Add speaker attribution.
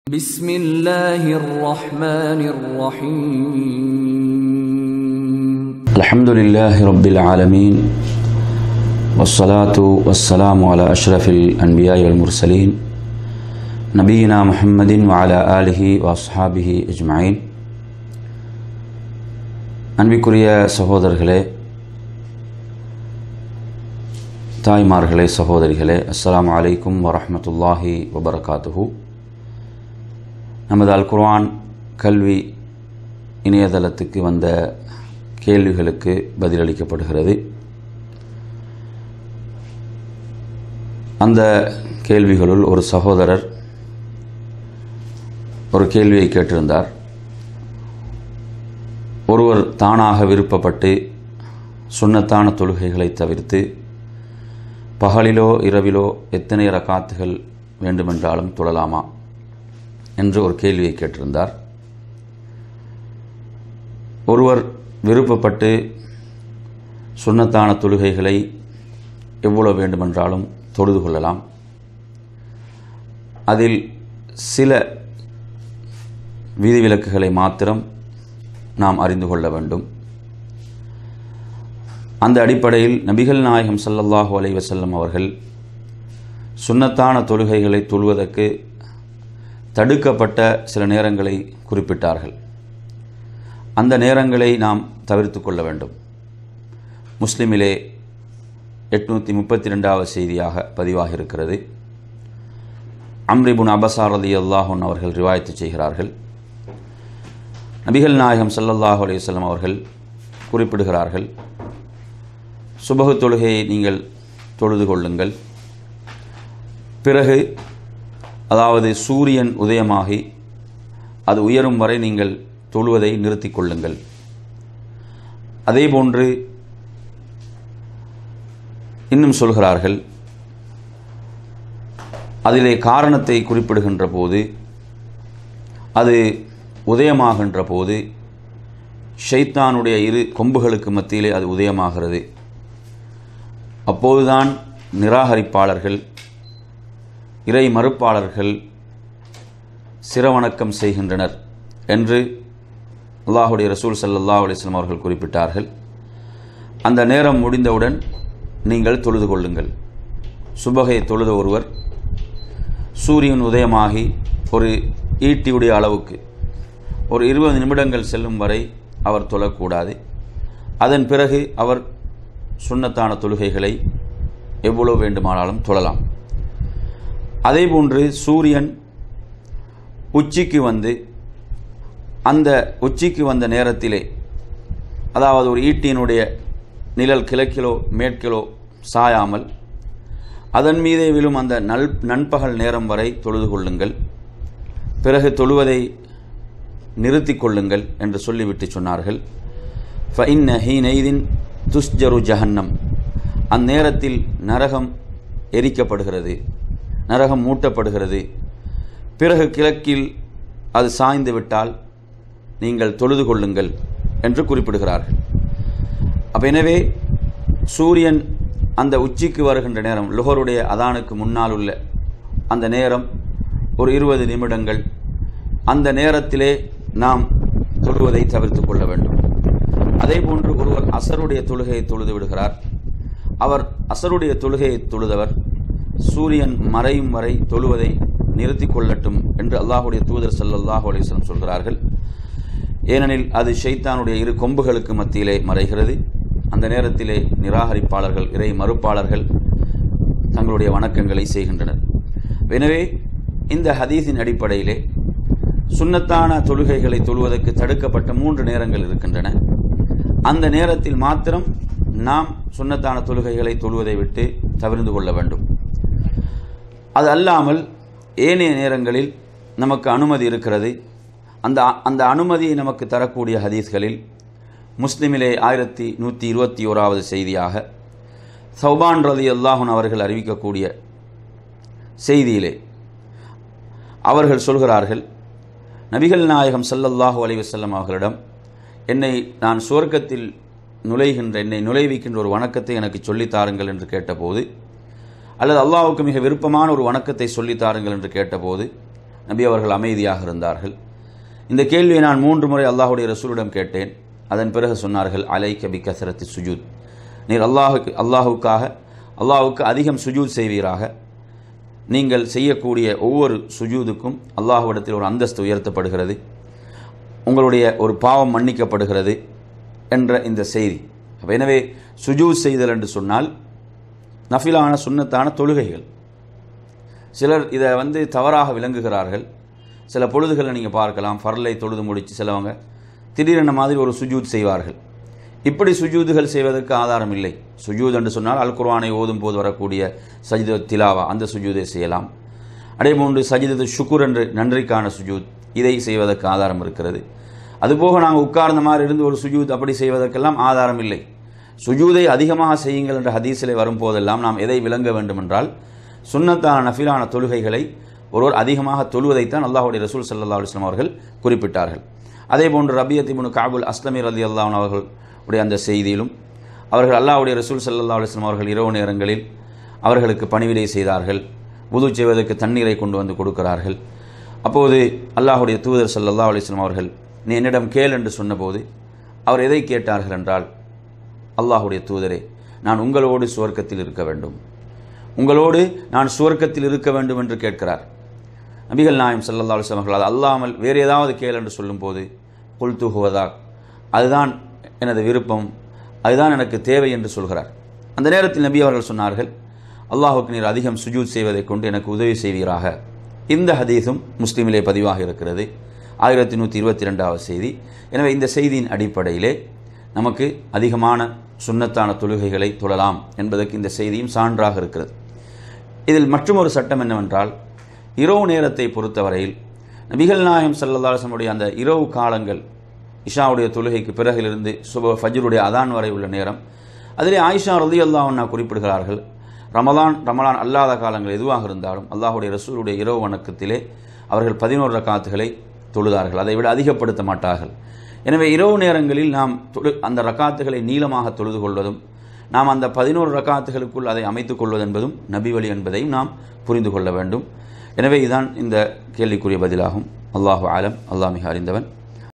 Speaker 1: بسم الله الرحمن الرحيم
Speaker 2: الحمد لله رب العالمين والصلاة والسلام على أشرف الأنبياء والمرسلين نبينا محمد وعلى آله وأصحابه أجمعين அன்பிற்குரிய சகோதரர்களே தாய்மார்களே சகோதரிகளே அஸ்ஸலாமு அலைக்கும் வரஹ்மத்துல்லாஹி வபரகாத்துஹு நமது அல் குர்ஆன் கல்வி இணையதளத்துக்கு வந்த கேள்விகளுக்கு பதிலளிக்கப்படுகிறது அந்த கேள்விகளுள் ஒரு சகோதரர் ஒரு கேள்வியை கேட்டிருந்தார் ஒருவர் தானாக விருப்பப்பட்டு சுன்னத்தான தொழுகைகளை தவிர்த்து பகலிலோ இரவிலோ எத்தனை ரகாத்துகள் வேண்டுமென்றாலும் தொழலாமா என்று ஒரு கேள்வியை கேட்டிருந்தார் ஒருவர் விருப்பப்பட்டு சுன்னத்தான தொழுகைகளை எவ்வளவு வேண்டுமென்றாலும் தொழுது கொள்ளலாம் அதில் சில விதிவிலக்குகளை மாத்திரம் நாம் அறிந்து கொள்ள வேண்டும் அந்த அடிப்படையில் நபிகள் நாயகம் ஸல்லல்லாஹு அலைஹி வஸல்லம் அவர்கள் சுன்னத்தான தொழுகைகளை தொழுவதற்கு தடுக்கப்பட்ட சில நேரங்களை குறிப்பிட்டார்கள் அந்த நேரங்களை நாம் தவிர்த்து கொள்ள வேண்டும் முஸ்லிமிலே எட்நூற்றி முப்பத்தி ரெண்டாவது செய்தியாக பதிவாக இருக்கிறது அம்ரிபுன் அபசார் அலி அல்லாஹன் அவர்கள் ரிவாயத்து செய்கிறார்கள் நபிகள் நாயகம் ஸல்லல்லாஹு அலைஹி வஸல்லம் அவர்கள் குறிப்பிடுகிறார்கள் சுபகு தொழுகையை நீங்கள் தொழுது கொள்ளுங்கள் பிறகு அதாவது சூரியன் உதயமாகி அது உயரும் வரை நீங்கள் தொழுவதை நிறுத்திக் கொள்ளுங்கள் அதேபோன்று இன்னும் சொல்கிறார்கள் அதிலே காரணத்தை குறிப்பிடுகின்ற போது அது உதயமாகின்ற போது ஷைத்தானுடைய இரு கொம்புகளுக்கு மத்தியிலே அது உதயமாகிறது அப்போதுதான் நிராகரிப்பாளர்கள் இறை மறுப்பாளர்கள் சிரவணக்கம் செய்கின்றனர் என்று அல்லாஹுடைய ரசூல் சல்லல்லாஹ் அலிஸ்லாம் அவர்கள் குறிப்பிட்டார்கள் அந்த நேரம் முடிந்தவுடன் நீங்கள் தொழுது கொள்ளுங்கள் சுபகையை தொழுத ஒருவர் சூரியன் உதயமாகி ஒரு ஈட்டியுடைய அளவுக்கு ஒரு இருபது நிமிடங்கள் செல்லும் வரை அவர் தொழக்கூடாது அதன் பிறகு அவர் சுண்ணத்தான தொழுகைகளை எவ்வளவு வேண்டுமானாலும் தொழலாம் அதேபோன்று சூரியன் உச்சிக்கு வந்து அந்த உச்சிக்கு வந்த நேரத்திலே அதாவது ஒரு ஈட்டியினுடைய நிழல் கிழக்கிலோ மேற்கிலோ சாயாமல் அதன் மீதே விழும் அந்த நல் நண்பகல் நேரம் வரை தொழுது கொள்ளுங்கள் பிறகு தொழுவதை நிறுத்தி கொள்ளுங்கள் என்று சொல்லிவிட்டு சொன்னார்கள் ஃபைன்ன ஹீனைதின் துஸ்ஜரு ஜஹன்னம் அந்நேரத்தில் நரகம் எரிக்கப்படுகிறது நரகம் மூட்டப்படுகிறது பிறகு கிழக்கில் அது சாய்ந்து விட்டால் நீங்கள் தொழுது கொள்ளுங்கள் என்று குறிப்பிடுகிறார்கள் அப்போ எனவே சூரியன் அந்த உச்சிக்கு வருகின்ற நேரம் லுகருடைய அதானுக்கு முன்னால் உள்ள அந்த நேரம் ஒரு இருபது நிமிடங்கள் அந்த நேரத்திலே நாம் தொழுவதை தவிர்த்து கொள்ள வேண்டும் அதே போன்று ஒருவர் அசருடைய தொழுகையை தொழுது விடுகிறார் அவர் அசருடைய தொழுகையை தொழுதவர் சூரியன் மறையும் வரை தொழுவதை நிறுத்தி கொள்ளட்டும் என்று அல்லாஹுடைய தூதர் சல்லல்லாஹு அலிஸ்லம் சொல்கிறார்கள் ஏனெனில் அது ஷைத்தானுடைய இரு கொம்புகளுக்கு மத்தியிலே மறைகிறது அந்த நேரத்திலே நிராகரிப்பாளர்கள் இறை மறுப்பாளர்கள் தங்களுடைய வணக்கங்களை செய்கின்றனர் எனவே இந்த ஹதீஸின் அடிப்படையிலே சுன்னத்தான தொழுகைகளை தொழுவதற்கு தடுக்கப்பட்ட மூன்று நேரங்கள் இருக்கின்றன அந்த நேரத்தில் மாத்திரம் நாம் சுன்னத்தான தொழுகைகளை தொழுவதை விட்டு தவிர்ந்து கொள்ள வேண்டும் அது அல்லாமல் ஏனைய நேரங்களில் நமக்கு அனுமதி இருக்கிறது அந்த அந்த அனுமதியை நமக்கு தரக்கூடிய ஹதீஸ்களில் முஸ்லிமிலே ஆயிரத்தி நூற்றி இருபத்தி ஓராவது செய்தியாக சௌபான் ரதி அல்லாஹன் அவர்கள் அறிவிக்கக்கூடிய செய்தியிலே அவர்கள் சொல்கிறார்கள் நபிகள் நாயகம் சல்லல்லாஹூ அலி வசல்லம் அவர்களிடம் என்னை நான் சுவர்க்கத்தில் நுழைகின்ற என்னை நுழைவிக்கின்ற ஒரு வணக்கத்தை எனக்கு சொல்லித் தாருங்கள் என்று கேட்டபோது அல்லது அல்லாஹ்வுக்கு மிக விருப்பமான ஒரு வணக்கத்தை சொல்லித் தாருங்கள் என்று கேட்டபோது நபி அவர்கள் அமைதியாக இருந்தார்கள் இந்த கேள்வியை நான் மூன்று முறை அல்லாஹுடைய ரசூலிடம் கேட்டேன் அதன் பிறகு சொன்னார்கள் அலை கபி கசரத்தி சுஜூத் நீர் அல்லாஹுக்கு அல்லாஹுக்காக அல்லாஹுக்கு அதிகம் சுஜூத் செய்வீராக நீங்கள் செய்யக்கூடிய ஒவ்வொரு சுஜூதுக்கும் அல்லாஹ்விடத்தில் ஒரு அந்தஸ்து உயர்த்தப்படுகிறது உங்களுடைய ஒரு பாவம் மன்னிக்கப்படுகிறது என்ற இந்த செய்தி அப்ப எனவே சுஜூத் செய்தல் என்று சொன்னால் நஃபிலான சுன்னத்தான தொழுகைகள் சிலர் இதை வந்து தவறாக விளங்குகிறார்கள் சில பொழுதுகளை நீங்கள் பார்க்கலாம் ஃபர்லை தொழுது முடித்து சிலவங்க திடீரென மாதிரி ஒரு சுஜூத் செய்வார்கள் இப்படி சுஜூதுகள் செய்வதற்கு ஆதாரம் இல்லை சுஜூத் என்று சொன்னால் அல் குர்ஆனை ஓதும் போது வரக்கூடிய சஜித திலாவா அந்த சுஜூதை செய்யலாம் அதே போன்று சஜிதத்து ஷுக்குர் என்று நன்றிக்கான சுஜூத் இதை செய்வதற்கு ஆதாரம் இருக்கிறது அதுபோக நாங்கள் உட்கார்ந்த மாதிரி இருந்து ஒரு சுஜூத் அப்படி செய்வதற்கெல்லாம் ஆதாரம் இல்லை சுஜூதை அதிகமாக செய்யுங்கள் என்ற ஹதீஸிலே வரும்போதெல்லாம் நாம் எதை விளங்க வேண்டும் என்றால் சுன்னத்தான நஃபிலான தொழுகைகளை ஒருவர் அதிகமாக தொழுவதைத்தான் அல்லாஹுடைய ரசூல் சல்லா அலுவலாம் அவர்கள் குறிப்பிட்டார்கள் அதே போன்று ரபியத் இப்னு காபுல் அஸ்லமி ரதி அல்லாஹ் அவர்கள் உடைய அந்த செய்தியிலும் அவர்கள் அல்லாஹ்வுடைய ரசூல் சல்லா அலுவலாம் அவர்கள் இரவு நேரங்களில் அவர்களுக்கு பணிவிடை செய்தார்கள் உது செய்வதற்கு தண்ணீரை கொண்டு வந்து கொடுக்கிறார்கள் அப்போது அல்லாஹுடைய தூதர் சல்லல்லா அலிஸ்லாம் அவர்கள் நீ என்னிடம் கேள் என்று சொன்னபோது அவர் எதை கேட்டார்கள் என்றால் அல்லாஹுடைய தூதரே நான் உங்களோடு சுவர்க்கத்தில் இருக்க வேண்டும் உங்களோடு நான் சுவர்க்கத்தில் இருக்க வேண்டும் என்று கேட்கிறார் நபிகள் நாயம் சல்லல்லா அலுவலாம் அவர்கள் அது அல்லாமல் வேறு ஏதாவது கேள் என்று சொல்லும்போது குல் துகுவதா அதுதான் எனது விருப்பம் அதுதான் எனக்கு தேவை என்று சொல்கிறார் அந்த நேரத்தில் நபி அவர்கள் சொன்னார்கள் அல்லாஹுக்கு நீர் அதிகம் சுஜூத் செய்வதைக் கொண்டு எனக்கு உதவி செய்வீராக இந்த ஹதீஸும் முஸ்லீமிலே பதிவாக இருக்கிறது ஆயிரத்தி நூற்றி இருபத்தி ரெண்டாவது செய்தி எனவே இந்த செய்தியின் அடிப்படையிலே நமக்கு அதிகமான சுன்னத்தான தொழுகைகளை தொழலாம் என்பதற்கு இந்த செய்தியும் சான்றாக இருக்கிறது இதில் மற்றொரு சட்டம் என்னவென்றால் இரவு நேரத்தை பொறுத்தவரையில் நபிகள் நாயம் சல்லல்லாசனுடைய அந்த இரவு காலங்கள் இஷாவுடைய தொழுகைக்கு பிறகிலிருந்து சுப ஃபஜ்ருடைய அதான் வரை உள்ள நேரம் அதிலே ஆயிஷா ரதி அல்லாஹன்னா குறிப்பிடுகிறார்கள் ரமலான் ரமலான் அல்லாத காலங்கள் எதுவாக இருந்தாலும் அல்லாஹுடைய ரசூலுடைய இரவு வணக்கத்திலே அவர்கள் பதினோரு ரக்காத்துகளை தொழுதார்கள் அதை விட அதிகப்படுத்த மாட்டார்கள் எனவே இரவு நேரங்களில் நாம் தொழு அந்த ரக்காத்துகளை நீளமாக தொழுது கொள்வதும் நாம் அந்த பதினோரு ரக்காத்துகளுக்குள் அதை அமைத்துக் கொள்வது என்பதும் நபி வழி என்பதையும் நாம் புரிந்து கொள்ள வேண்டும் எனவே இதுதான் இந்த கேள்விக்குரிய பதிலாகும் அல்லாஹு ஆலம் அல்லாஹ் மிக அறிந்தவன்